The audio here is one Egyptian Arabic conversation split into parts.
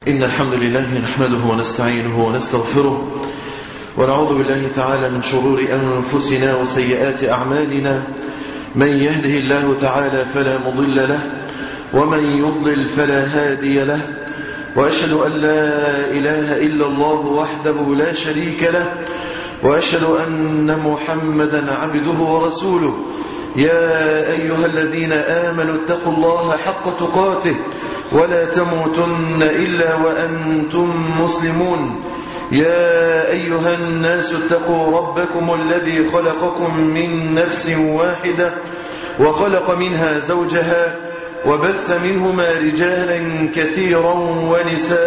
إن الحمد لله نحمده ونستعينه ونستغفره ونعوذ بالله تعالى من شرور أنفسنا وسيئات أعمالنا من يهده الله تعالى فلا مضل له ومن يضلل فلا هادي له وأشهد أن لا إله إلا الله وحده لا شريك له وأشهد أن محمدا عبده ورسوله يا أيها الذين آمنوا اتقوا الله حق تقاته ولا تموتن إلا وأنتم مسلمون يا أيها الناس اتقوا ربكم الذي خلقكم من نفس واحدة وخلق منها زوجها وبث منهما رجالا كثيرا ونساء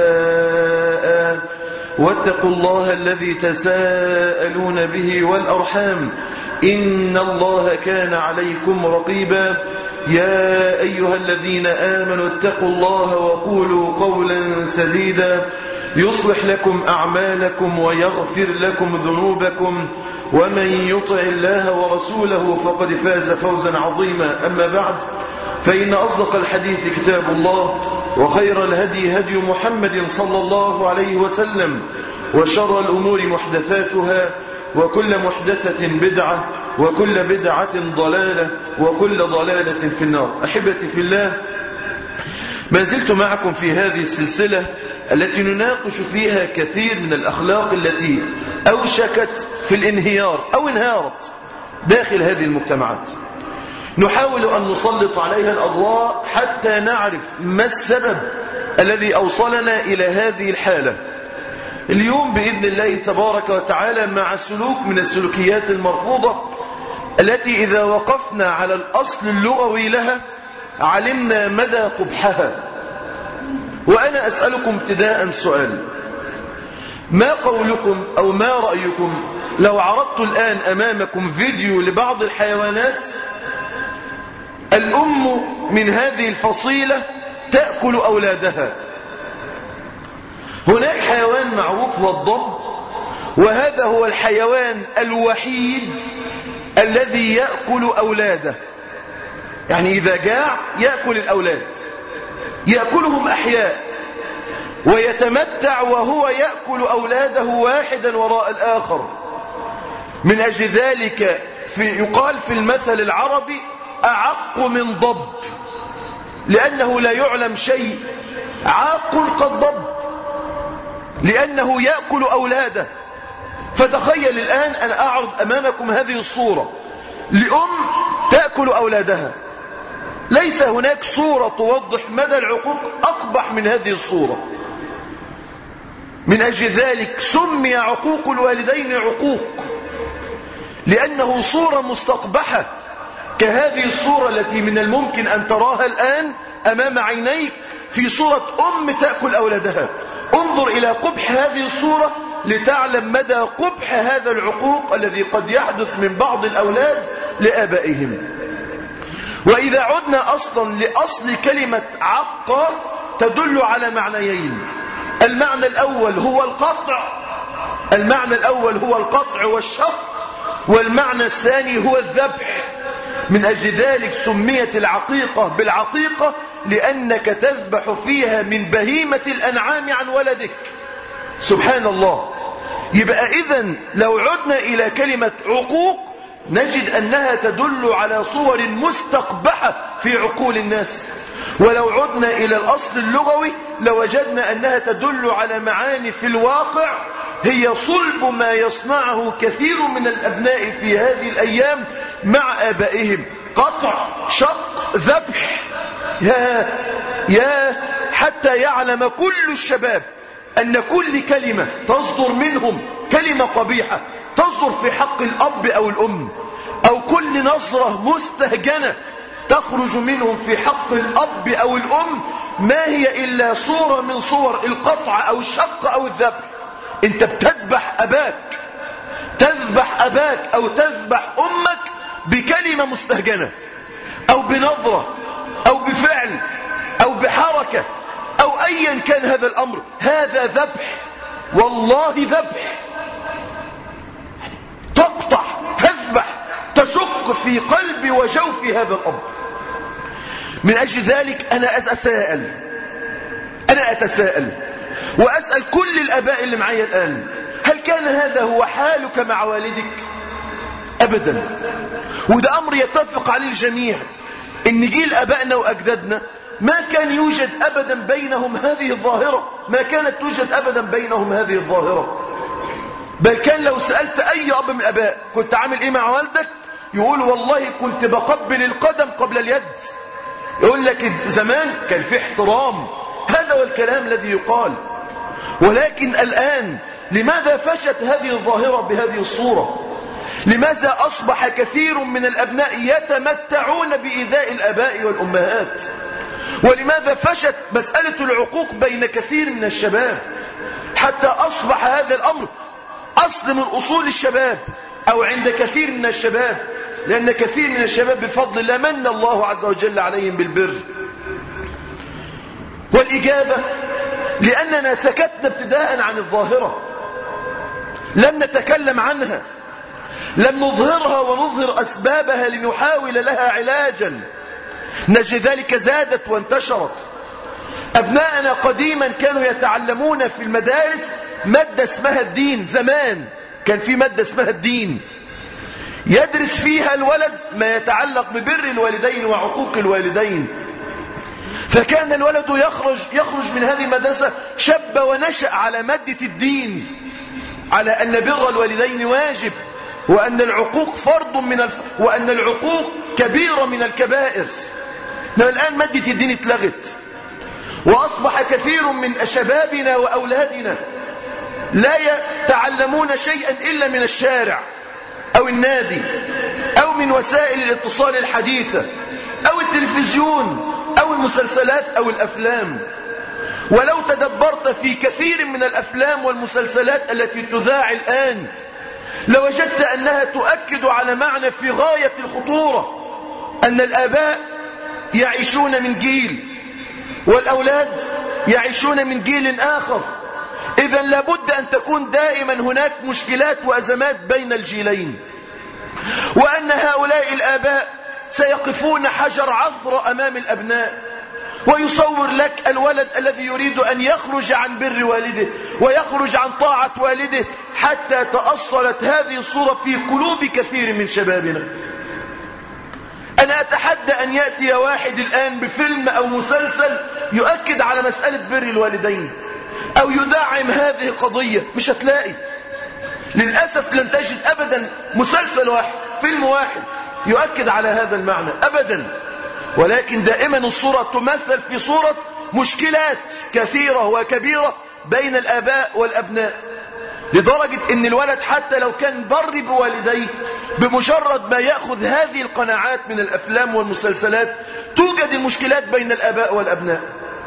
واتقوا الله الذي تساءلون به والأرحام إن الله كان عليكم رقيبا يا أيها الذين آمنوا اتقوا الله وقولوا قولا سديدا يصلح لكم أعمالكم ويغفر لكم ذنوبكم ومن يطع الله ورسوله فقد فاز فوزا عظيما أما بعد فإن أصدق الحديث كتاب الله وخير الهدي هدي محمد صلى الله عليه وسلم وشر الأمور محدثاتها وكل محدثة بدعة وكل بدعة ضلالة وكل ضلالة في النار أحبتي في الله ما زلت معكم في هذه السلسلة التي نناقش فيها كثير من الأخلاق التي أوشكت في الانهيار أو انهارت داخل هذه المجتمعات نحاول أن نسلط عليها الأضواء حتى نعرف ما السبب الذي أوصلنا إلى هذه الحالة اليوم بإذن الله تبارك وتعالى مع سلوك من السلوكيات المرفوضة التي إذا وقفنا على الأصل اللغوي لها علمنا مدى قبحها وأنا أسألكم ابتداء سؤال ما قولكم أو ما رأيكم لو عرضت الآن أمامكم فيديو لبعض الحيوانات الأم من هذه الفصيلة تأكل أولادها هناك حيوان معروف هو الضب وهذا هو الحيوان الوحيد الذي يأكل أولاده يعني إذا جاع يأكل الأولاد يأكلهم أحياء ويتمتع وهو يأكل أولاده واحدا وراء الآخر من أجل ذلك في يقال في المثل العربي أعق من ضب لأنه لا يعلم شيء عاق كالضب لأنه يأكل أولاده فتخيل الآن أن أعرض أمامكم هذه الصورة لأم تأكل أولادها ليس هناك صورة توضح مدى العقوق أقبح من هذه الصورة من أجل ذلك سمي عقوق الوالدين عقوق لأنه صورة مستقبحة كهذه الصورة التي من الممكن أن تراها الآن أمام عينيك في صورة أم تأكل أولادها انظر إلى قبح هذه الصورة لتعلم مدى قبح هذا العقوق الذي قد يحدث من بعض الأولاد لآبائهم وإذا عدنا أصلا لأصل كلمة عق تدل على معنيين المعنى الأول هو القطع المعنى الأول هو القطع والشق والمعنى الثاني هو الذبح من أجل ذلك سميت العقيقة بالعقيقة لأنك تذبح فيها من بهيمة الأنعام عن ولدك سبحان الله يبقى إذن لو عدنا إلى كلمة عقوق نجد أنها تدل على صور مستقبحة في عقول الناس ولو عدنا إلى الأصل اللغوي لوجدنا أنها تدل على معاني في الواقع هي صلب ما يصنعه كثير من الأبناء في هذه الأيام مع آبائهم قطع شق ذبح يا يا حتى يعلم كل الشباب أن كل كلمة تصدر منهم كلمة قبيحة تصدر في حق الأب أو الأم أو كل نظرة مستهجنة تخرج منهم في حق الأب أو الأم ما هي إلا صورة من صور القطع أو الشق أو الذبح أنت بتذبح أباك تذبح أباك أو تذبح أمك بكلمة مستهجنة أو بنظرة أو بفعل أو بحركة أو أيا كان هذا الأمر هذا ذبح والله ذبح تقطع تذبح تشق في قلب وجوف هذا الأمر من أجل ذلك أنا أتساءل أنا أتساءل وأسأل كل الأباء اللي معايا الآن هل كان هذا هو حالك مع والدك أبدا وده أمر يتفق عليه الجميع إن جيل أبائنا وأجدادنا ما كان يوجد أبدا بينهم هذه الظاهرة ما كانت توجد أبدا بينهم هذه الظاهرة بل كان لو سألت أي أب من الأباء كنت عامل إيه مع والدك يقول والله كنت بقبل القدم قبل اليد يقول لك زمان كان في احترام هذا هو الكلام الذي يقال ولكن الآن لماذا فشت هذه الظاهرة بهذه الصورة لماذا أصبح كثير من الأبناء يتمتعون بإيذاء الأباء والأمهات ولماذا فشت مسألة العقوق بين كثير من الشباب حتى أصبح هذا الأمر أصل من أصول الشباب أو عند كثير من الشباب لأن كثير من الشباب بفضل الله من الله عز وجل عليهم بالبر والإجابة لأننا سكتنا ابتداء عن الظاهرة لم نتكلم عنها لم نظهرها ونظهر أسبابها لنحاول لها علاجا نجد ذلك زادت وانتشرت أبناءنا قديما كانوا يتعلمون في المدارس مادة اسمها الدين زمان كان في مادة اسمها الدين يدرس فيها الولد ما يتعلق ببر الوالدين وعقوق الوالدين فكان الولد يخرج يخرج من هذه المدرسة شب ونشأ على مادة الدين على أن بر الوالدين واجب وأن العقوق فرض من الف... وأن العقوق كبيرة من الكبائر إنما الآن مادة الدين اتلغت وأصبح كثير من شبابنا وأولادنا لا يتعلمون شيئا إلا من الشارع أو النادي أو من وسائل الاتصال الحديثة أو التلفزيون أو المسلسلات أو الأفلام ولو تدبرت في كثير من الأفلام والمسلسلات التي تذاع الآن لوجدت أنها تؤكد على معنى في غاية الخطورة أن الآباء يعيشون من جيل والأولاد يعيشون من جيل آخر إذا لابد أن تكون دائما هناك مشكلات وأزمات بين الجيلين وأن هؤلاء الآباء سيقفون حجر عثر أمام الأبناء ويصور لك الولد الذي يريد أن يخرج عن بر والده ويخرج عن طاعة والده حتى تأصلت هذه الصورة في قلوب كثير من شبابنا أنا أتحدى أن يأتي واحد الآن بفيلم أو مسلسل يؤكد على مسألة بر الوالدين أو يدعم هذه القضية مش هتلاقي للأسف لن تجد أبدا مسلسل واحد فيلم واحد يؤكد على هذا المعنى أبدا ولكن دائما الصورة تمثل في صورة مشكلات كثيرة وكبيرة بين الآباء والأبناء لدرجة ان الولد حتى لو كان بر بوالديه بمجرد ما يأخذ هذه القناعات من الأفلام والمسلسلات توجد المشكلات بين الآباء والأبناء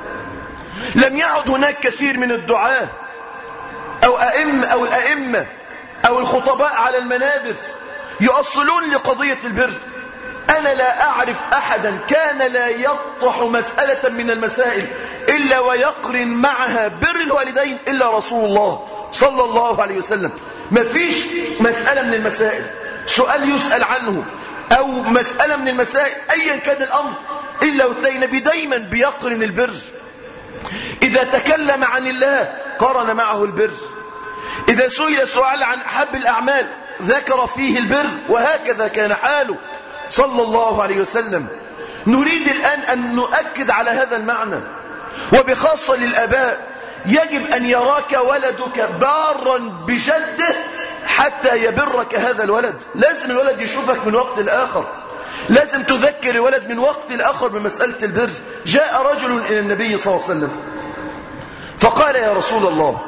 لم يعد هناك كثير من الدعاة أو أئمة أو الأئمة أو الخطباء على المنابر يؤصلون لقضية البر أنا لا أعرف أحدا كان لا يطرح مسألة من المسائل إلا ويقرن معها بر الوالدين إلا رسول الله صلى الله عليه وسلم ما فيش مسألة من المسائل سؤال يسأل عنه أو مسألة من المسائل أيا كان الأمر إلا وتلاقي النبي دايما بيقرن البر إذا تكلم عن الله قرن معه البر إذا سئل سؤال عن أحب الأعمال ذكر فيه البر وهكذا كان حاله صلى الله عليه وسلم نريد الآن أن نؤكد على هذا المعنى وبخاصة للأباء يجب أن يراك ولدك بارا بجده حتى يبرك هذا الولد لازم الولد يشوفك من وقت لآخر لازم تذكر الولد من وقت لآخر بمسألة البر جاء رجل إلى النبي صلى الله عليه وسلم فقال يا رسول الله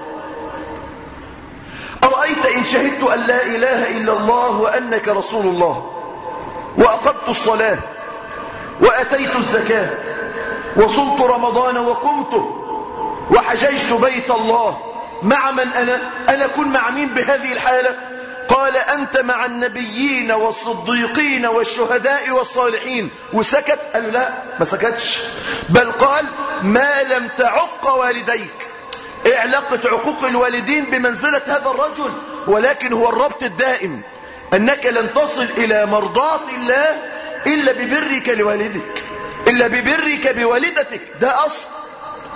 أرأيت إن شهدت أن لا إله إلا الله وأنك رسول الله وأقمت الصلاة وأتيت الزكاة وصمت رمضان وقمت وحججت بيت الله مع من أنا أنا كن مع مين بهذه الحالة قال أنت مع النبيين والصديقين والشهداء والصالحين وسكت قال لا ما سكتش بل قال ما لم تعق والديك ايه علاقة عقوق الوالدين بمنزلة هذا الرجل ولكن هو الربط الدائم أنك لن تصل إلى مرضاة الله إلا ببرك لوالدك إلا ببرك بوالدتك ده أصل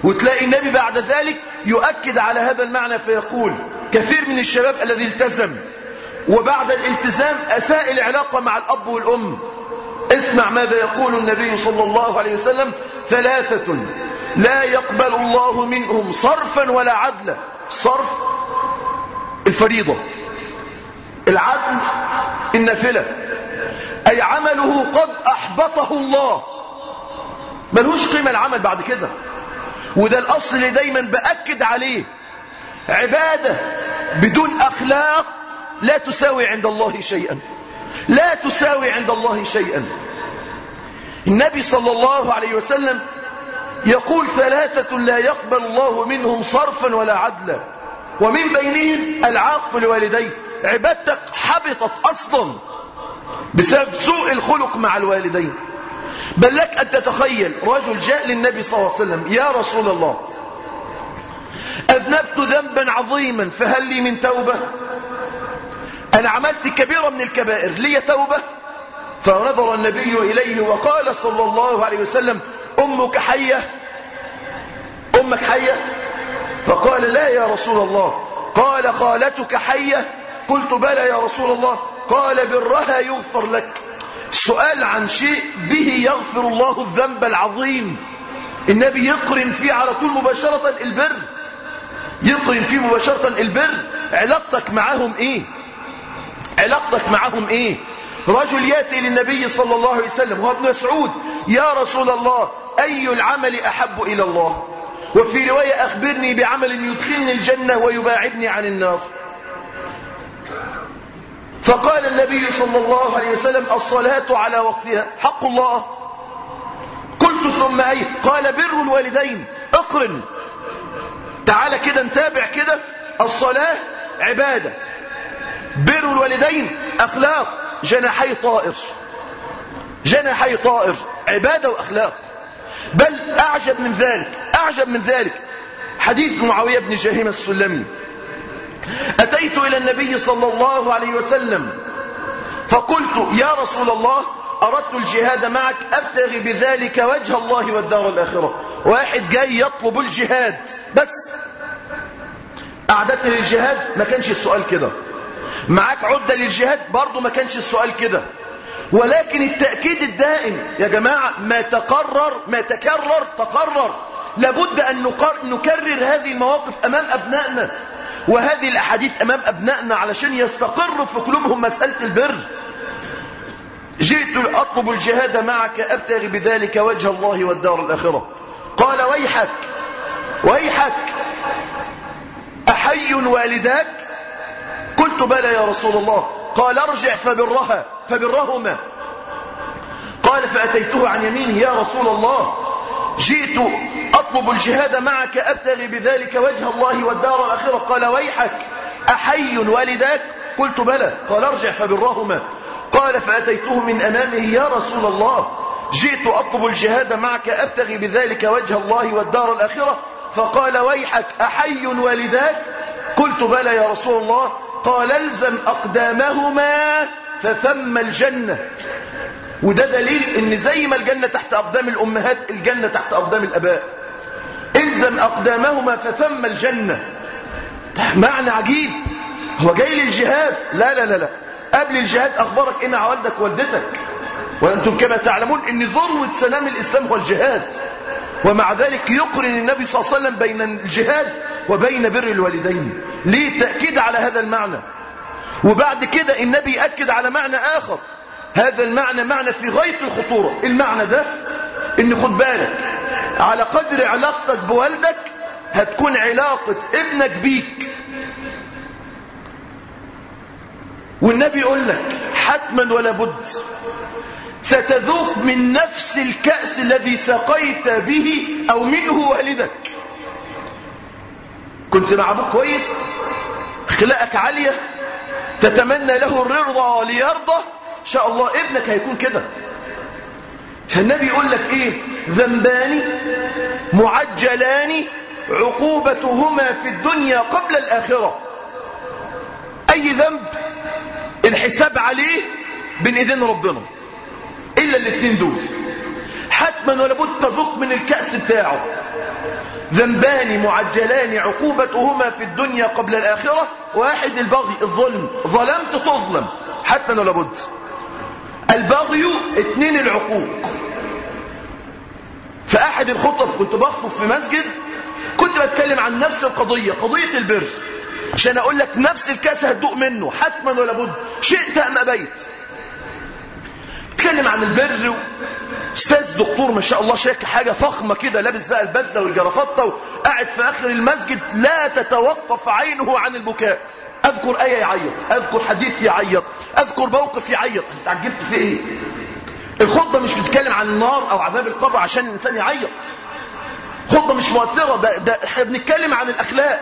وتلاقي النبي بعد ذلك يؤكد على هذا المعنى فيقول كثير من الشباب الذي التزم وبعد الالتزام أساء العلاقة مع الأب والأم اسمع ماذا يقول النبي صلى الله عليه وسلم ثلاثة لا يقبل الله منهم صرفا ولا عدلا صرف الفريضة العدل النافلة أي عمله قد أحبطه الله ملوش قيمة العمل بعد كده وده الأصل اللي دايما بأكد عليه عبادة بدون أخلاق لا تساوي عند الله شيئا لا تساوي عند الله شيئا النبي صلى الله عليه وسلم يقول ثلاثة لا يقبل الله منهم صرفا ولا عدلا ومن بينهم العاق لوالديه عبادتك حبطت أصلا بسبب سوء الخلق مع الوالدين بل لك أن تتخيل رجل جاء للنبي صلى الله عليه وسلم يا رسول الله أذنبت ذنبا عظيما فهل لي من توبة أنا عملت كبيرة من الكبائر لي توبة فنظر النبي إليه وقال صلى الله عليه وسلم أمك حية أمك حية فقال لا يا رسول الله قال خالتك حية قلت بلى يا رسول الله قال برها يغفر لك السؤال عن شيء به يغفر الله الذنب العظيم النبي يقرن فيه على طول مباشرة البر يقرن فيه مباشرة البر علاقتك معهم ايه علاقتك معهم ايه رجل ياتي للنبي صلى الله عليه وسلم وهو ابن مسعود يا رسول الله اي العمل احب الى الله وفي رواية اخبرني بعمل يدخلني الجنة ويباعدني عن النار فقال النبي صلى الله عليه وسلم الصلاة على وقتها حق الله قلت ثم أي قال بر الوالدين اقرن تعال كده نتابع كده الصلاة عبادة بر الوالدين أخلاق جناحي طائر جناحي طائر عبادة وأخلاق بل أعجب من ذلك أعجب من ذلك حديث معاوية بن جهيم السلمي أتيت إلى النبي صلى الله عليه وسلم فقلت يا رسول الله أردت الجهاد معك أبتغي بذلك وجه الله والدار الآخرة واحد جاي يطلب الجهاد بس أعددت للجهاد ما كانش السؤال كده معاك عدة للجهاد برضو ما كانش السؤال كده ولكن التأكيد الدائم يا جماعة ما تقرر ما تكرر تقرر لابد أن نكرر هذه المواقف أمام أبنائنا وهذه الأحاديث أمام أبنائنا علشان يستقر في قلوبهم مسألة البر جئت أطلب الجهاد معك أبتغي بذلك وجه الله والدار الآخرة قال ويحك ويحك أحي والداك قلت بلى يا رسول الله قال ارجع فبرها فبرهما قال فأتيته عن يمينه يا رسول الله جئت أطلب الجهاد معك أبتغي بذلك وجه الله والدار الآخرة قال ويحك أحي والداك قلت بلى قال ارجع فبرهما قال فأتيته من أمامه يا رسول الله جئت أطلب الجهاد معك أبتغي بذلك وجه الله والدار الآخرة فقال ويحك أحي والداك قلت بلى يا رسول الله قال الزم أقدامهما فثم الجنة وده دليل ان زي ما الجنة تحت أقدام الأمهات الجنة تحت أقدام الأباء الزم أقدامهما فثم الجنة ده معنى عجيب هو جاي للجهاد لا لا لا لا قبل الجهاد أخبرك إيه مع والدك ووالدتك وأنتم كما تعلمون أن ذروة سلام الإسلام هو الجهاد ومع ذلك يقرن النبي صلى الله عليه وسلم بين الجهاد وبين بر الوالدين ليه تأكيد على هذا المعنى وبعد كده النبي يأكد على معنى آخر هذا المعنى معنى في غاية الخطورة المعنى ده ان خد بالك على قدر علاقتك بوالدك هتكون علاقة ابنك بيك والنبي يقول لك حتما ولا بد ستذوق من نفس الكأس الذي سقيت به أو منه والدك كنت مع أبوك كويس خلاقك عالية تتمنى له الرضا ليرضى إن شاء الله ابنك هيكون كده فالنبي يقول لك إيه ذنبان معجلان عقوبتهما في الدنيا قبل الآخرة أي ذنب الحساب عليه بين إيدين ربنا إلا الاثنين دول حتما ولا بد تذوق من الكأس بتاعه ذنبان معجلان عقوبتهما في الدنيا قبل الآخرة واحد البغي الظلم ظلمت تظلم حتى ولا بد البغي اثنين العقوق في أحد الخطب كنت بخطب في مسجد كنت بتكلم عن نفس القضية قضية البر عشان أقول لك نفس الكاس هتدوق منه حتما ولا بد شئت أم أبيت اتكلم عن البر استاذ دكتور ما شاء الله شاك حاجة فخمة كده لابس بقى البدلة والجرافطة وقاعد في آخر المسجد لا تتوقف عينه عن البكاء أذكر آية يعيط أذكر حديث يعيط أذكر موقف يعيط أنت عجبت في إيه الخطبة مش بتتكلم عن النار أو عذاب القبر عشان الإنسان يعيط خطبة مش مؤثرة ده, ده احنا بنتكلم عن الأخلاق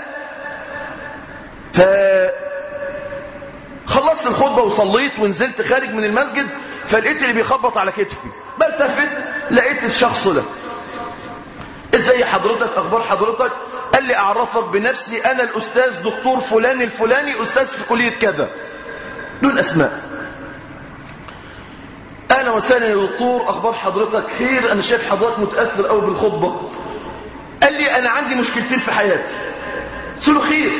ف خلصت الخطبة وصليت ونزلت خارج من المسجد فلقيت اللي بيخبط على كتفي بلتفت لقيت الشخص ده ازاي حضرتك اخبار حضرتك قال لي اعرفك بنفسي انا الاستاذ دكتور فلان الفلاني استاذ في كلية كذا دون اسماء انا وسهلا يا دكتور اخبار حضرتك خير انا شايف حضرتك متاثر قوي بالخطبه قال لي انا عندي مشكلتين في حياتي قلت له خير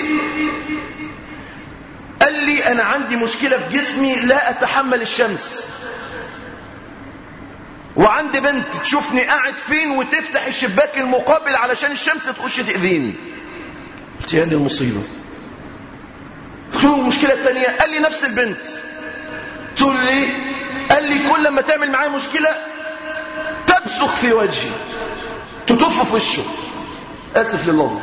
قال لي انا عندي مشكله في جسمي لا اتحمل الشمس وعندي بنت تشوفني قاعد فين وتفتح الشباك المقابل علشان الشمس تخش تأذيني قلت يا دي المصيبة قلت له المشكلة الثانية قال لي نفس البنت قلت له ليه قال لي كل لما تعمل معايا مشكلة تبصق في وجهي تطف في وشه آسف لللفظ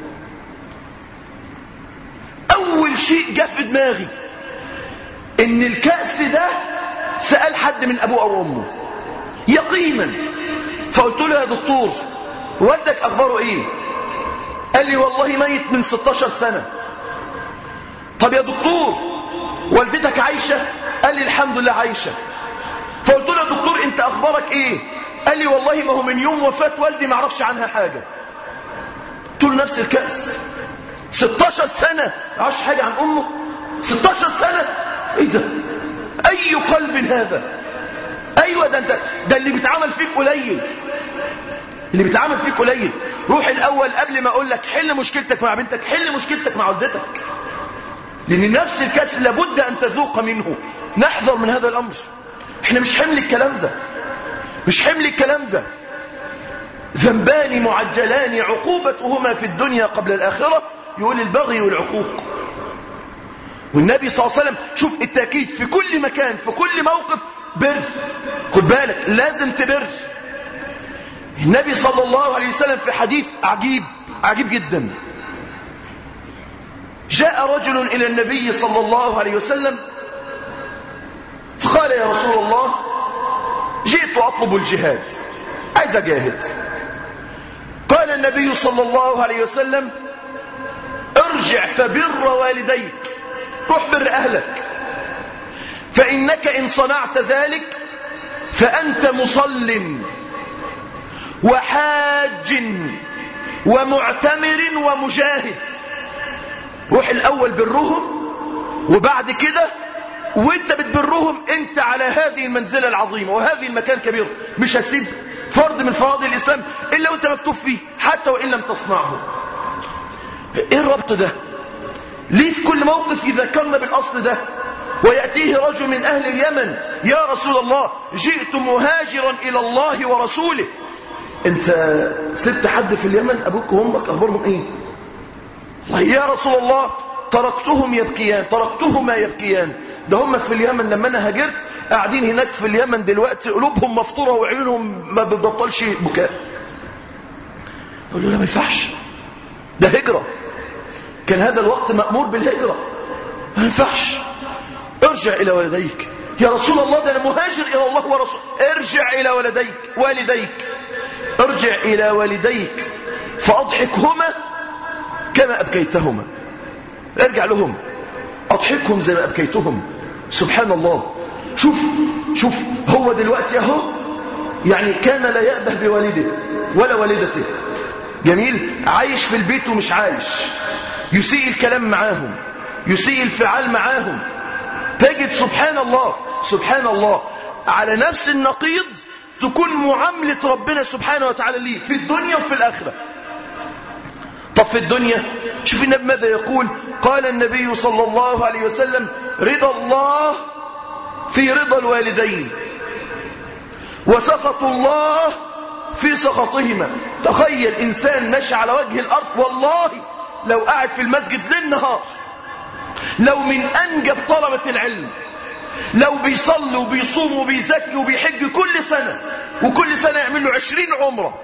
أول شيء جاء في دماغي إن الكأس ده سأل حد من أبوه أو أمه يقينا فقلت له يا دكتور والدك أخباره إيه قال لي والله ميت من 16 سنة طب يا دكتور والدتك عايشة قال لي الحمد لله عايشة فقلت له يا دكتور انت اخبارك ايه قال لي والله ما هو من يوم وفاة والدي ما اعرفش عنها حاجة قلت له نفس الكأس 16 سنة ما عرفش حاجة عن امه 16 سنة ايه ده اي قلب هذا ايوه ده انت ده اللي بيتعامل فيك قليل اللي بيتعامل فيك قليل روح الاول قبل ما اقول لك حل مشكلتك مع بنتك حل مشكلتك مع والدتك لان نفس الكاس لابد ان تذوق منه نحذر من هذا الامر احنا مش حمل الكلام ده مش حمل الكلام ده ذنبان معجلان عقوبتهما في الدنيا قبل الآخرة يقول البغي والعقوق والنبي صلى الله عليه وسلم شوف التأكيد في كل مكان في كل موقف بر خد بالك لازم تبر النبي صلى الله عليه وسلم في حديث عجيب عجيب جدا جاء رجل إلى النبي صلى الله عليه وسلم فقال يا رسول الله جئت أطلب الجهاد عايز أجاهد قال النبي صلى الله عليه وسلم ارجع فبر والديك روح بر أهلك فإنك إن صنعت ذلك فأنت مصل وحاج ومعتمر ومجاهد روح الأول برهم وبعد كده وانت بتبرهم انت على هذه المنزلة العظيمة وهذه المكان كبير مش هتسيب فرض من فرائض الإسلام إلا وانت مكتوب فيه حتى وإن لم تصنعه ايه الربط ده ليه في كل موقف يذكرنا بالأصل ده ويأتيه رجل من أهل اليمن يا رسول الله جئت مهاجرا إلى الله ورسوله انت سبت حد في اليمن أبوك وأمك أخبارهم ايه يا رسول الله تركتهم يبكيان تركتهما يبكيان ده هم في اليمن لما انا هاجرت قاعدين هناك في اليمن دلوقتي قلوبهم مفطوره وعيونهم ما بتبطلش بكاء يقول له لا ما ينفعش ده هجره كان هذا الوقت مأمور بالهجره ما ينفعش ارجع الى والديك يا رسول الله ده انا مهاجر الى الله ورسوله ارجع الى والديك والديك ارجع الى والديك فاضحكهما كما ابكيتهما ارجع لهم اضحكهم زي ما ابكيتهم سبحان الله شوف شوف هو دلوقتي اهو يعني كان لا يأبه بوالده ولا والدته جميل عايش في البيت ومش عايش يسيء الكلام معاهم يسيء الفعال معاهم تجد سبحان الله سبحان الله على نفس النقيض تكون معاملة ربنا سبحانه وتعالى ليه في الدنيا وفي الآخرة طب في الدنيا شوف النبي ماذا يقول قال النبي صلى الله عليه وسلم رضا الله في رضا الوالدين وسخط الله في سخطهما تخيل إنسان ماشي على وجه الأرض والله لو قاعد في المسجد للنهار لو من أنجب طلبة العلم لو بيصلي وبيصوم وبيزكي وبيحج كل سنة وكل سنة يعمل له عشرين عمره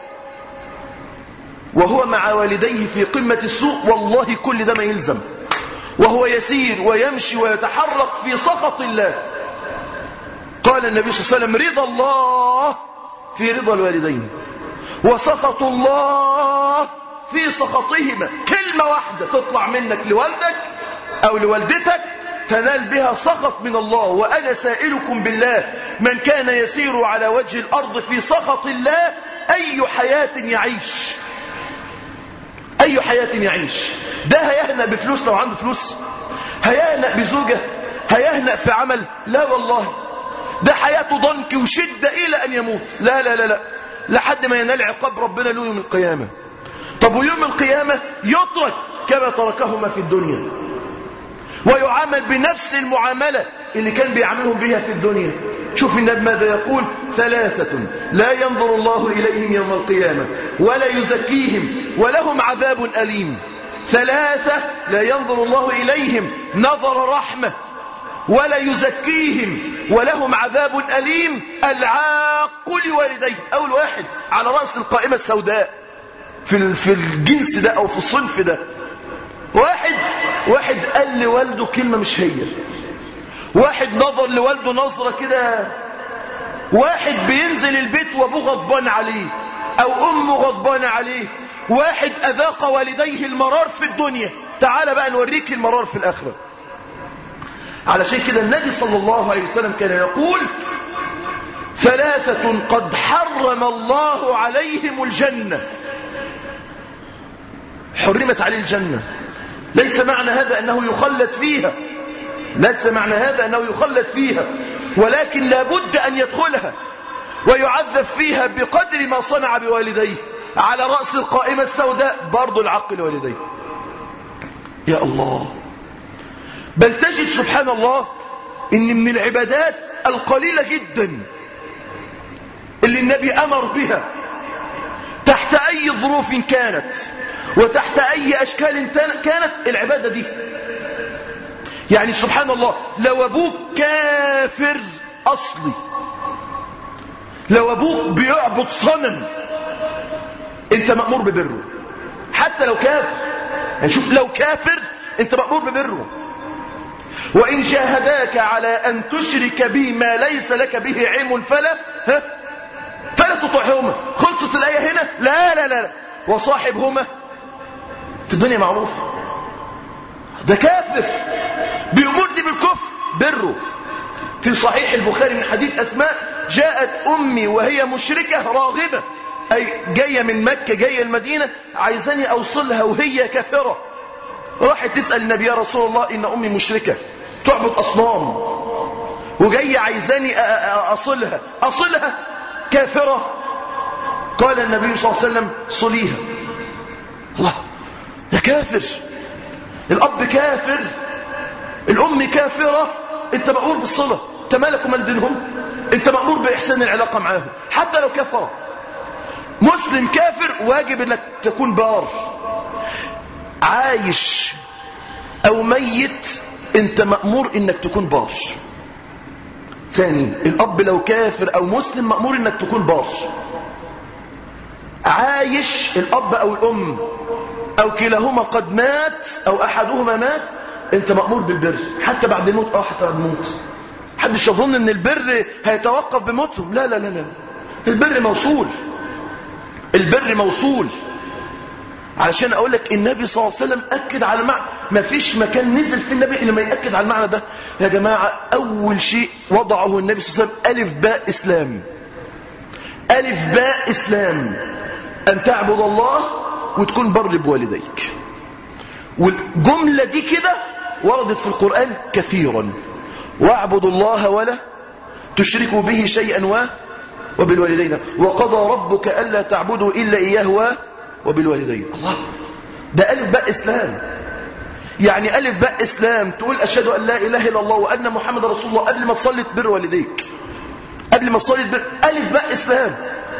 وهو مع والديه في قمة السوء والله كل ده ما يلزم وهو يسير ويمشي ويتحرك في سخط الله قال النبي صلى الله عليه وسلم رضا الله في رضا الوالدين وسخط الله في سخطهما كلمة واحدة تطلع منك لوالدك أو لوالدتك تنال بها سخط من الله وأنا سائلكم بالله من كان يسير على وجه الأرض في سخط الله أي حياة يعيش أي حياة يعيش ده هيهنأ بفلوس لو عنده فلوس هيهنأ بزوجة هيهنأ في عمل لا والله ده حياته ضنك وشدة إلى أن يموت لا لا لا لا لحد ما ينال عقاب ربنا له يوم القيامة طب ويوم القيامة يترك كما تركهما في الدنيا ويعامل بنفس المعاملة اللي كان بيعاملهم بها في الدنيا شوف النبي ماذا يقول ثلاثة لا ينظر الله إليهم يوم القيامة ولا يزكيهم ولهم عذاب أليم ثلاثة لا ينظر الله إليهم نظر رحمة ولا يزكيهم ولهم عذاب أليم العاق لوالديه أول واحد على رأس القائمة السوداء في في الجنس ده أو في الصنف ده واحد واحد قال لوالده كلمة مش هي واحد نظر لوالده نظرة كده واحد بينزل البيت وابوه غضبان عليه أو أمه غضبان عليه واحد أذاق والديه المرار في الدنيا تعال بقى نوريك المرار في الآخرة علشان كده النبي صلى الله عليه وسلم كان يقول ثلاثة قد حرم الله عليهم الجنة حرمت عليه الجنة ليس معنى هذا أنه يخلد فيها ليس معنى هذا أنه يخلد فيها ولكن لابد أن يدخلها ويعذب فيها بقدر ما صنع بوالديه على رأس القائمة السوداء برضو العق لوالديه يا الله بل تجد سبحان الله إن من العبادات القليلة جدا اللي النبي أمر بها تحت أي ظروف كانت وتحت أي أشكال كانت العبادة دي يعني سبحان الله لو أبوك كافر أصلي لو أبوك بيعبد صنم أنت مأمور ببره حتى لو كافر يعني شوف لو كافر أنت مأمور ببره وإن جاهداك على أن تشرك بي ما ليس لك به علم فلا ها فلا تطعهما خلصت الآية هنا لا لا لا, لا. وصاحبهما في الدنيا معروف ده كافر بيأمرني بالكفر بره في صحيح البخاري من حديث أسماء جاءت أمي وهي مشركة راغبة أي جاية من مكة جاية المدينة عايزاني أوصلها وهي كافرة راحت تسأل النبي يا رسول الله إن أمي مشركة تعبد أصنام وجاية عايزاني أصلها أصلها كافرة قال النبي صلى الله عليه وسلم صليها الله ده كافر الأب كافر الأم كافرة أنت مأمور بالصلة أنت مالك ومال دينهم أنت مأمور بإحسان العلاقة معاهم حتى لو كفر مسلم كافر واجب أنك تكون بار عايش أو ميت أنت مأمور أنك تكون بار ثاني الأب لو كافر أو مسلم مأمور أنك تكون بار عايش الأب أو الأم أو كلاهما قد مات أو أحدهما مات أنت مأمور بالبر حتى بعد الموت أو حتى بعد الموت حدش يظن أن البر هيتوقف بموتهم لا لا لا لا البر موصول البر موصول علشان أقول لك النبي صلى الله عليه وسلم أكد على المعنى ما فيش مكان نزل في النبي إلا ما يأكد على المعنى ده يا جماعة أول شيء وضعه النبي صلى الله عليه وسلم ألف باء إسلام ألف باء إسلام أن تعبد الله وتكون بر بوالديك والجملة دي كده وردت في القرآن كثيرا واعبدوا الله ولا تشركوا به شيئا و وبالوالدين وقضى ربك ألا تعبدوا إلا إياه و وبالوالدين الله ده ألف باء إسلام يعني ألف باء إسلام تقول أشهد أن لا إله إلا الله وأن محمد رسول الله قبل ما تصلي تبر والديك قبل ما تصلي تبر ألف باء إسلام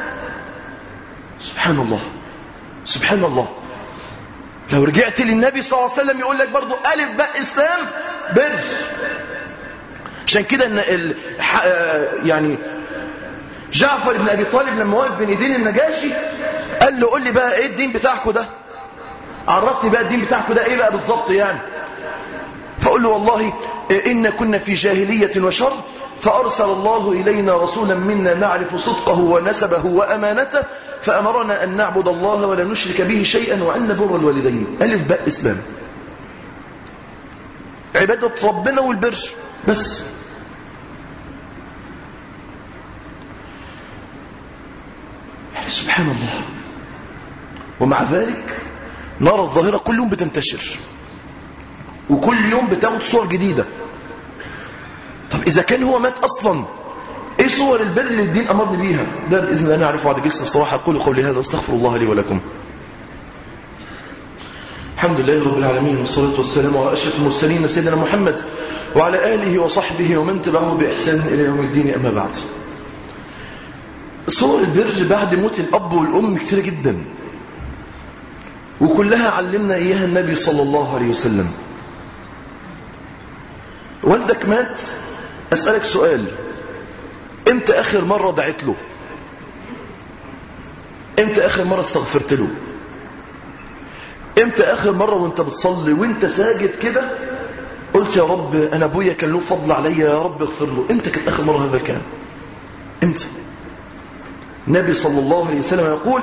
سبحان الله سبحان الله لو رجعت للنبي صلى الله عليه وسلم يقول لك برضو ألف باء إسلام بر عشان كده إن ال... يعني جعفر بن أبي طالب لما وقف بين ايدين النجاشي قال له قول لي بقى ايه الدين بتاعكم ده عرفتني بقى الدين بتاعكم ده ايه بقى بالظبط يعني فقول له والله إن كنا في جاهلية وشر فأرسل الله إلينا رسولا منا نعرف صدقه ونسبه وأمانته فأمرنا أن نعبد الله ولا نشرك به شيئا وأن نبر الوالدين ألف باء إسلام عبادة ربنا والبر بس سبحان الله ومع ذلك نرى الظاهرة كل يوم بتنتشر وكل يوم بتاخد صور جديدة طب إذا كان هو مات أصلا إيه صور البر اللي الدين أمرني بيها ده بإذن الله نعرفه بعد جلسة الصراحة أقول قولي هذا واستغفر الله لي ولكم الحمد لله رب العالمين والصلاة والسلام على أشرف المرسلين سيدنا محمد وعلى آله وصحبه ومن تبعه بإحسان إلى يوم الدين أما بعد صور البر بعد موت الأب والأم كتير جدا وكلها علمنا إياها النبي صلى الله عليه وسلم والدك مات أسألك سؤال امتى آخر مرة دعيت له امتى آخر مرة استغفرت له امتى آخر مرة وانت بتصلي وانت ساجد كده قلت يا رب أنا أبويا كان له فضل عليا يا رب اغفر له امتى كانت آخر مرة هذا كان امتى النبي صلى الله عليه وسلم يقول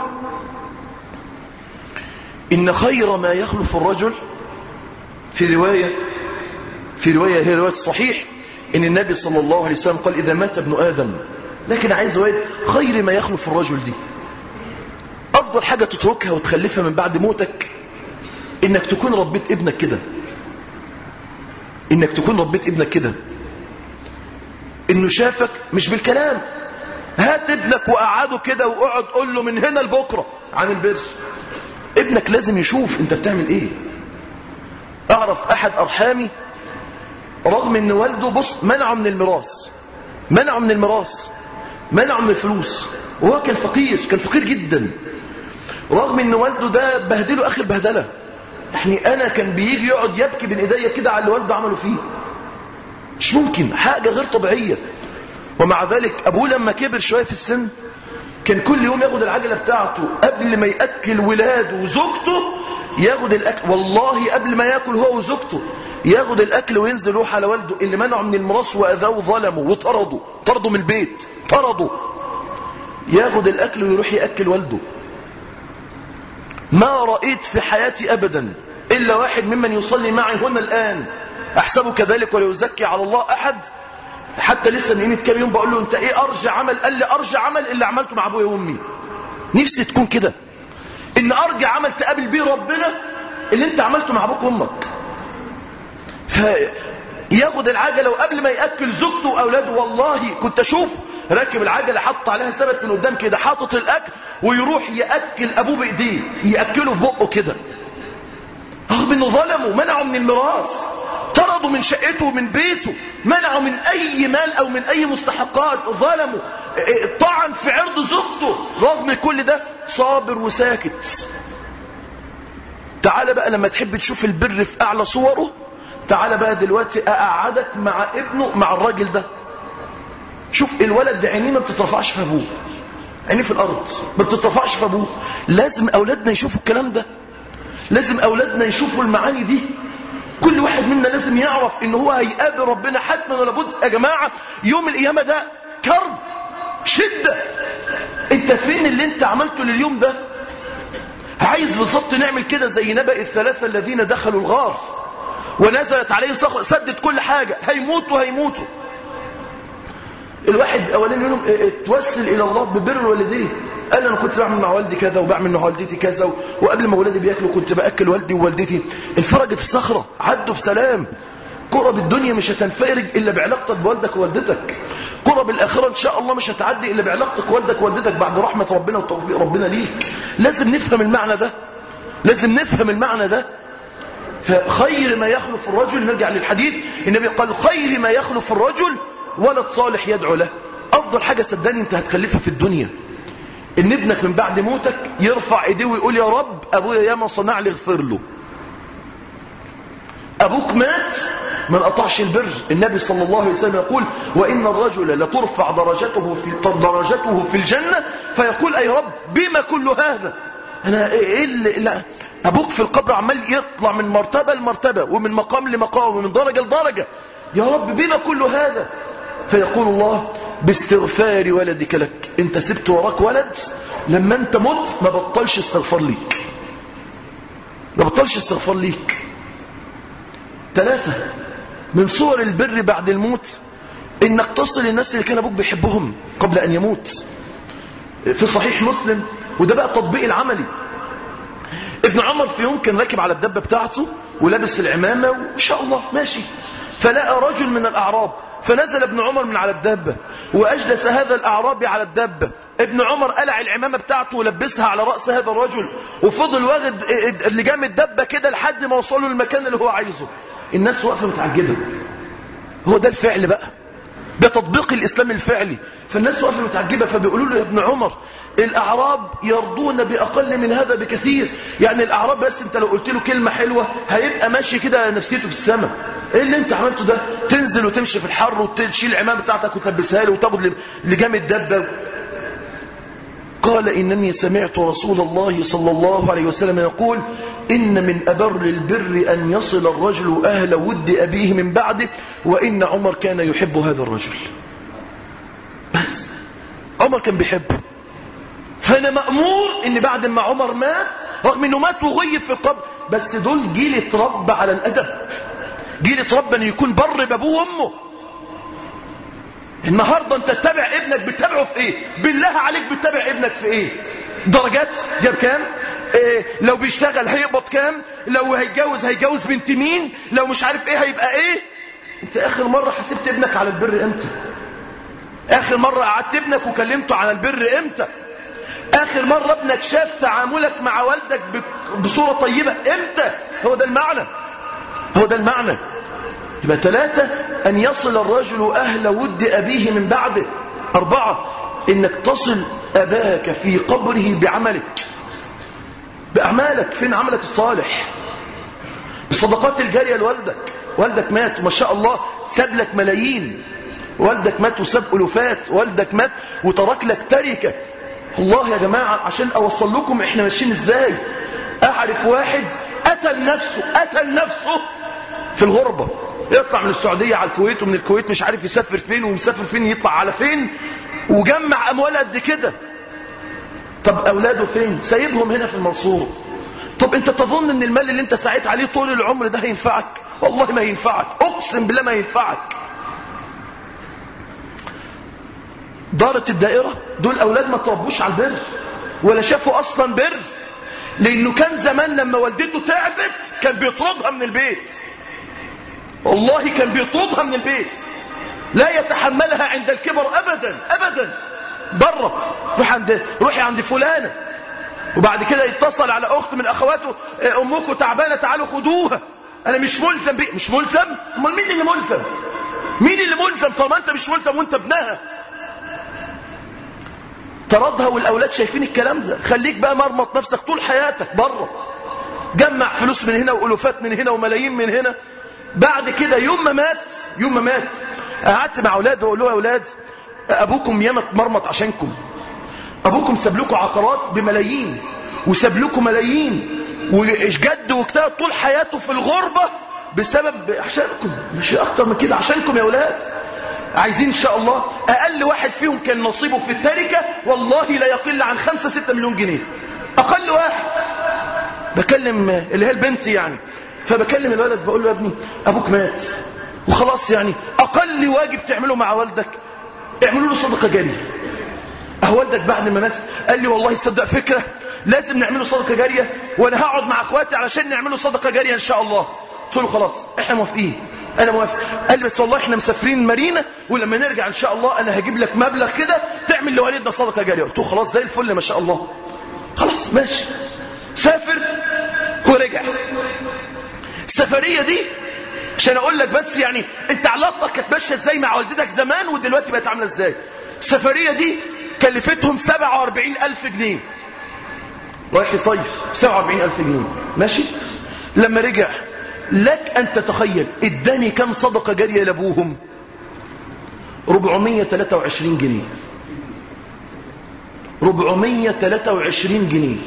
إن خير ما يخلف الرجل في رواية في رواية هي رواية صحيح إن النبي صلى الله عليه وسلم قال إذا مات ابن آدم لكن عايز رواية خير ما يخلف الرجل دي أفضل حاجة تتركها وتخلفها من بعد موتك إنك تكون ربيت ابنك كده إنك تكون ربيت ابنك كده إنه شافك مش بالكلام هات ابنك وقعده كده وقعد قول له من هنا لبكره عن البر ابنك لازم يشوف انت بتعمل ايه اعرف احد ارحامي رغم ان والده بص منعه من الميراث منعه من الميراث منعه من الفلوس وهو كان فقير كان فقير جدا رغم ان والده ده بهدله اخر بهدله يعني انا كان بيجي يقعد يبكي بين ايديا كده على اللي والده عمله فيه مش ممكن حاجه غير طبيعيه ومع ذلك ابوه لما كبر شويه في السن كان كل يوم ياخد العجله بتاعته قبل ما ياكل ولاده وزوجته ياخد الاكل والله قبل ما ياكل هو وزوجته ياخد الاكل وينزل يروح على والده اللي منعه من الميراث واذاه وظلمه وطرده طرده من البيت طرده ياخد الاكل ويروح ياكل والده ما رايت في حياتي ابدا الا واحد ممن يصلي معي هنا الان احسبه كذلك ولا يزكي على الله احد حتى لسه من قيمه كام يوم بقول له انت ايه ارجى عمل قال لي ارجى عمل اللي عملته مع ابويا وامي نفسي تكون كده ان ارجى عمل تقابل بيه ربنا اللي انت عملته مع ابوك وامك فياخد العجله وقبل ما ياكل زوجته واولاده والله كنت اشوف راكب العجله حط عليها ثبت من قدام كده حاطط الاكل ويروح ياكل ابوه بايديه ياكله في بقه كده رغم انه ظلمه منعه من الميراث طردوا من شقته ومن بيته منعوا من أي مال أو من أي مستحقات ظلموا طعن في عرض زوجته رغم كل ده صابر وساكت تعال بقى لما تحب تشوف البر في أعلى صوره تعال بقى دلوقتي أقعدك مع ابنه مع الراجل ده شوف الولد ده عينيه ما بتترفعش في أبوه عينيه في الأرض ما بتترفعش في أبوه لازم أولادنا يشوفوا الكلام ده لازم أولادنا يشوفوا المعاني دي كل واحد منا لازم يعرف ان هو هيقابل ربنا حتما ولا بد يا جماعه يوم القيامه ده كرب شده انت فين اللي انت عملته لليوم ده عايز بالظبط نعمل كده زي نبأ الثلاثه الذين دخلوا الغار ونزلت عليه صخره سدت كل حاجه هيموتوا هيموتوا الواحد الاولاني منهم اتوسل الى الله ببر الوالدين قال انا كنت بعمل مع والدي كذا وبعمل مع والدتي كذا وقبل ما ولادي بياكلوا كنت باكل والدي ووالدتي انفرجت الصخره عدوا بسلام كرب الدنيا مش هتنفرج الا بعلاقتك بوالدك ووالدتك كرب الاخره ان شاء الله مش هتعدي الا بعلاقتك بوالدك ووالدتك بعد رحمه ربنا وتوفيق ربنا ليك لازم نفهم المعنى ده لازم نفهم المعنى ده فخير ما يخلف الرجل نرجع للحديث النبي قال خير ما يخلف الرجل ولد صالح يدعو له افضل حاجه صدقني انت هتخلفها في الدنيا ان ابنك من بعد موتك يرفع ايديه ويقول يا رب ابويا ياما صنع لي اغفر له ابوك مات ما قطعش البر النبي صلى الله عليه وسلم يقول وان الرجل لترفع درجته في درجته في الجنه فيقول اي رب بما كل هذا انا ايه اللي لا ابوك في القبر عمال يطلع من مرتبه لمرتبه ومن مقام لمقام ومن درجه لدرجه يا رب بما كل هذا فيقول الله باستغفار ولدك لك انت سبت وراك ولد لما انت مت ما بطلش استغفار ليك ما بطلش استغفار ليك ثلاثة من صور البر بعد الموت انك تصل الناس اللي كان ابوك بيحبهم قبل ان يموت في صحيح مسلم وده بقى التطبيق العملي ابن عمر في يوم كان راكب على الدبة بتاعته ولابس العمامة وإن شاء الله ماشي فلقى رجل من الأعراب فنزل ابن عمر من على الدابة وأجلس هذا الأعرابي على الدابة ابن عمر قلع العمامة بتاعته ولبسها على رأس هذا الرجل وفضل واخد لجام الدابة كده لحد ما وصلوا للمكان اللي هو عايزه الناس واقفة متعجبة هو ده الفعل بقى ده تطبيق الإسلام الفعلي فالناس واقفة متعجبة فبيقولوا له يا ابن عمر الأعراب يرضون بأقل من هذا بكثير يعني الأعراب بس انت لو قلت له كلمة حلوة هيبقى ماشي كده نفسيته في السماء ايه اللي انت عملته ده تنزل وتمشي في الحر وتشيل العمام بتاعتك وتلبسها له وتاخد لجام الدبة قال إنني سمعت رسول الله صلى الله عليه وسلم يقول إن من أبر البر أن يصل الرجل أهل ود أبيه من بعده وإن عمر كان يحب هذا الرجل بس عمر كان بيحبه فأنا مأمور إن بعد ما عمر مات رغم إنه مات وغيب في القبر بس دول جيل اتربى على الأدب جيل اتربى إنه يكون بر بأبوه وأمه النهاردة انت تتابع ابنك بتتابعه في ايه بالله عليك بتتابع ابنك في ايه درجات جاب كام إيه لو بيشتغل هيقبض كام لو هيتجوز هيتجوز بنت مين لو مش عارف ايه هيبقى ايه انت اخر مرة حسبت ابنك على البر امتى اخر مرة قعدت ابنك وكلمته على البر امتى اخر مرة ابنك شاف تعاملك مع والدك بصورة طيبة امتى هو ده المعنى هو ده المعنى يبقى ثلاثة أن يصل الرجل أهل ود أبيه من بعده أربعة إنك تصل أباك في قبره بعملك بأعمالك فين عملك الصالح بصدقات الجارية لوالدك والدك مات وما شاء الله ساب لك ملايين والدك مات وساب ألوفات والدك مات وترك لك تركة الله يا جماعة عشان أوصل لكم إحنا ماشيين إزاي أعرف واحد قتل نفسه قتل نفسه في الغربة يطلع من السعودية على الكويت ومن الكويت مش عارف يسافر فين ومسافر فين يطلع على فين وجمع أموال قد كده طب أولاده فين سايبهم هنا في المنصورة طب انت تظن ان المال اللي انت سعيت عليه طول العمر ده هينفعك والله ما ينفعك اقسم بالله ما ينفعك دارت الدائرة دول أولاد ما تربوش على البر ولا شافوا أصلا بر لأنه كان زمان لما والدته تعبت كان بيطردها من البيت والله كان بيطردها من البيت لا يتحملها عند الكبر أبدا أبدا بره روح عند روحي عند فلانة وبعد كده يتصل على أخت من أخواته أمكم تعبانة تعالوا خدوها أنا مش ملزم بيه مش ملزم أمال مين اللي ملزم مين اللي ملزم طالما أنت مش ملزم وأنت ابنها طردها والأولاد شايفين الكلام ده خليك بقى مرمط نفسك طول حياتك بره جمع فلوس من هنا وألوفات من هنا وملايين من هنا بعد كده يوم ما مات يوم ما مات قعدت مع أولاد وأقول له يا أولاد أبوكم ياما اتمرمط عشانكم أبوكم ساب لكم عقارات بملايين وساب لكم ملايين وجد واجتهد طول حياته في الغربة بسبب عشانكم مش أكتر من كده عشانكم يا أولاد عايزين إن شاء الله أقل واحد فيهم كان نصيبه في التركة والله لا يقل عن خمسة ستة مليون جنيه أقل واحد بكلم اللي هي البنت يعني فبكلم الولد بقول له يا ابني أبوك مات وخلاص يعني أقل واجب تعمله مع والدك اعملوا له صدقة جارية أهو والدك بعد ما مات قال لي والله تصدق فكرة لازم نعمله صدقة جارية وأنا هقعد مع أخواتي علشان نعمله صدقة جارية إن شاء الله قلت له خلاص احنا موافقين انا موافق قال لي بس والله احنا مسافرين مارينا ولما نرجع ان شاء الله انا هجيب لك مبلغ كده تعمل لوالدنا صدقه جاريه قلت له خلاص زي الفل ما شاء الله خلاص ماشي سافر ورجع السفرية دي عشان اقول لك بس يعني انت علاقتك كانت ماشيه ازاي مع والدتك زمان ودلوقتي بقت عامله ازاي السفريه دي كلفتهم 47000 جنيه رايح يصيف 47000 جنيه ماشي لما رجع لك ان تتخيل اداني كم صدقه جاريه لابوهم 423 جنيه 423 جنيه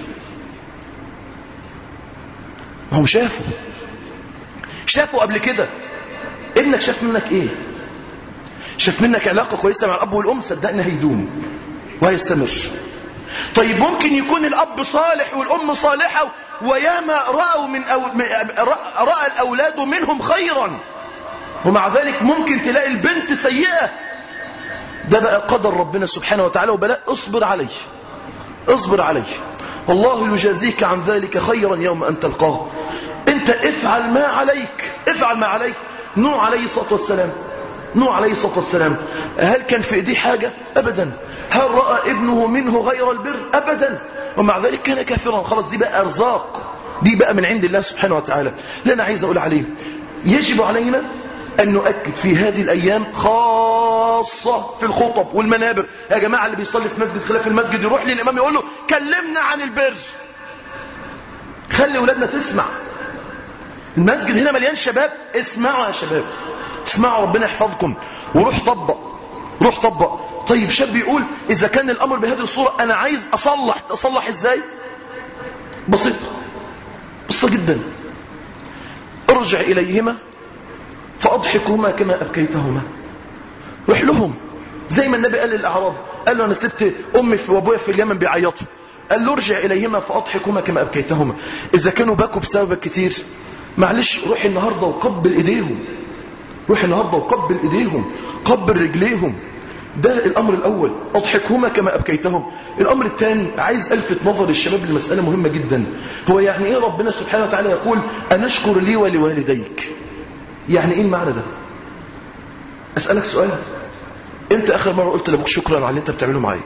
ما هم شافوا شافوا قبل كده ابنك شاف منك ايه شاف منك علاقة كويسة مع الأب والأم صدقني هيدوم وهيستمر طيب ممكن يكون الأب صالح والأم صالحة وياما رأوا من أو... رأى الأولاد منهم خيرا ومع ذلك ممكن تلاقي البنت سيئة ده بقى قدر ربنا سبحانه وتعالى وبلاء اصبر عليه اصبر عليه والله يجازيك عن ذلك خيرا يوم أن تلقاه انت افعل ما عليك افعل ما عليك نوح عليه الصلاة والسلام نوح عليه الصلاة والسلام هل كان في ايديه حاجة ابدا هل رأى ابنه منه غير البر ابدا ومع ذلك كان كافرا خلاص دي بقى ارزاق دي بقى من عند الله سبحانه وتعالى لا انا عايز اقول عليه يجب علينا أن نؤكد في هذه الأيام خاصة في الخطب والمنابر يا جماعة اللي بيصلي في مسجد خلاف المسجد يروح للإمام يقول له كلمنا عن البر خلي ولادنا تسمع المسجد هنا مليان شباب اسمعوا يا شباب اسمعوا ربنا يحفظكم وروح طبق روح طبق طيب شاب يقول إذا كان الأمر بهذه الصورة أنا عايز أصلح أصلح إزاي بسيطة بسيطة جدا ارجع إليهما فأضحكهما كما أبكيتهما روح لهم زي ما النبي قال للأعراب قال له أنا سبت أمي وأبويا في اليمن بيعيطوا قال له ارجع إليهما فأضحكهما كما أبكيتهما إذا كانوا باكوا بسببك كتير معلش روح النهاردة وقبل إيديهم روح النهاردة وقبل إيديهم قبل رجليهم ده الأمر الأول أضحكهما كما أبكيتهم الأمر الثاني عايز ألفت نظر الشباب لمسألة مهمة جدا هو يعني إيه ربنا سبحانه وتعالى يقول أنشكر لي ولوالديك يعني إيه المعنى ده أسألك سؤال أنت آخر مرة قلت لأبوك شكرا على اللي أنت بتعمله معايا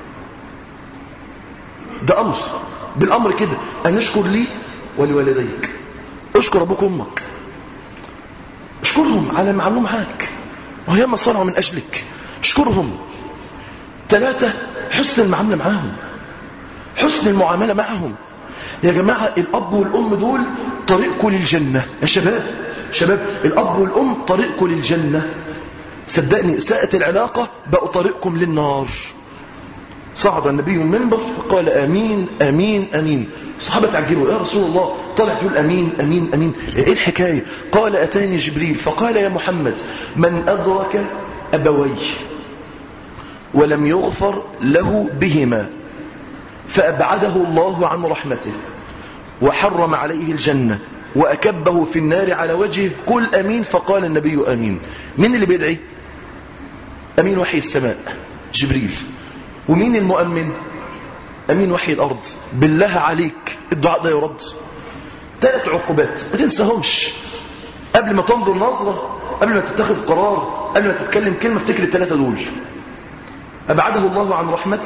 ده أمر بالأمر كده أنشكر لي ولوالديك اشكر أبوك وأمك اشكرهم على ما عملوا معاك وهي صنعوا من أجلك اشكرهم ثلاثة حسن المعاملة معاهم حسن المعاملة معهم يا جماعة الأب والأم دول طريقكم للجنة يا شباب شباب الأب والأم طريقكم للجنة صدقني ساءت العلاقة بقوا طريقكم للنار صعد النبي المنبر فقال آمين آمين آمين الصحابة تعجبوا يا رسول الله طلع تقول أمين أمين أمين إيه الحكاية قال أتاني جبريل فقال يا محمد من أدرك أبويه ولم يغفر له بهما فأبعده الله عن رحمته وحرم عليه الجنة وأكبه في النار على وجهه قل أمين فقال النبي أمين مين اللي بيدعي أمين وحي السماء جبريل ومين المؤمن أمين وحي الأرض بالله عليك الدعاء ده يرد ثلاث عقوبات ما تنساهمش قبل ما تنظر نظرة قبل ما تتخذ قرار قبل ما تتكلم كلمة افتكر الثلاثة دول أبعده الله عن رحمته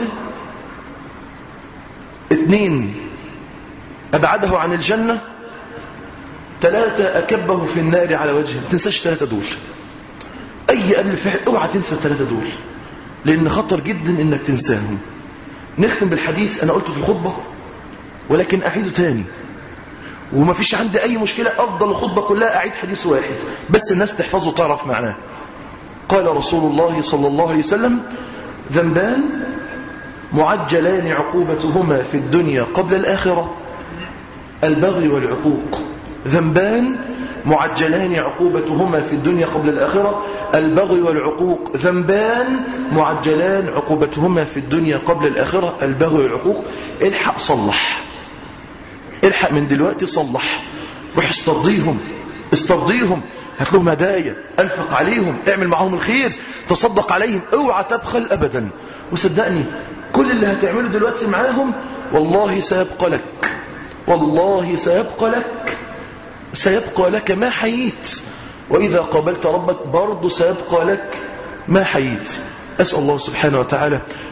اثنين أبعده عن الجنة ثلاثة أكبه في النار على وجهه ما تنساش الثلاثة دول أي قبل فعل اوعى تنسى الثلاثة دول لأن خطر جدا إنك تنساهم نختم بالحديث أنا قلته في الخطبة ولكن أعيده تاني وما فيش عندي أي مشكلة أفضل الخطبة كلها أعيد حديث واحد بس الناس تحفظه وتعرف معناه قال رسول الله صلى الله عليه وسلم ذنبان معجلان عقوبتهما في الدنيا قبل الآخرة البغي والعقوق ذنبان معجلان عقوبتهما في الدنيا قبل الآخرة البغي والعقوق ذنبان معجلان عقوبتهما في الدنيا قبل الآخرة البغي والعقوق الحق صلح الحق من دلوقتي صلح روح استرضيهم استرضيهم هات لهم هدايا انفق عليهم اعمل معهم الخير تصدق عليهم اوعى تبخل ابدا وصدقني كل اللي هتعمله دلوقتي معاهم والله سيبقى لك والله سيبقى لك سيبقى لك ما حييت وإذا قابلت ربك برضه سيبقى لك ما حييت أسأل الله سبحانه وتعالى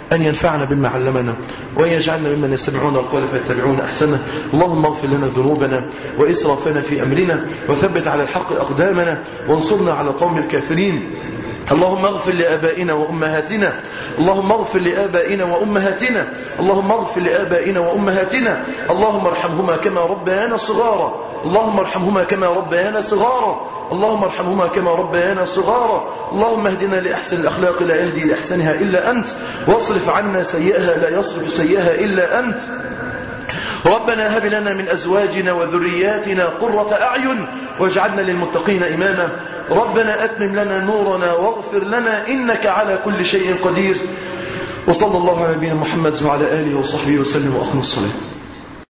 أن ينفعنا بما علمنا وأن يجعلنا ممن يستمعون القول فيتبعون أحسنه اللهم اغفر لنا ذنوبنا وإسرافنا في أمرنا وثبت على الحق أقدامنا وانصرنا على القوم الكافرين اللهم اغفر لآبائنا وأمهاتنا اللهم اغفر لآبائنا وأمهاتنا اللهم اغفر لآبائنا وأمهاتنا اللهم ارحمهما كما ربيانا صغارا اللهم ارحمهما كما ربيانا صغارا اللهم ارحمهما كما ربيانا صغارا اللهم اهدنا لأحسن الأخلاق لا يهدي لأحسنها إلا أنت واصرف عنا سيئها لا يصرف سيئها إلا أنت ربنا هب لنا من أزواجنا وذرياتنا قرة أعين واجعلنا للمتقين إماما ربنا أتمم لنا نورنا واغفر لنا إنك على كل شيء قدير وصلى الله على نبينا محمد وعلى آله وصحبه وسلم وأخم الصلاة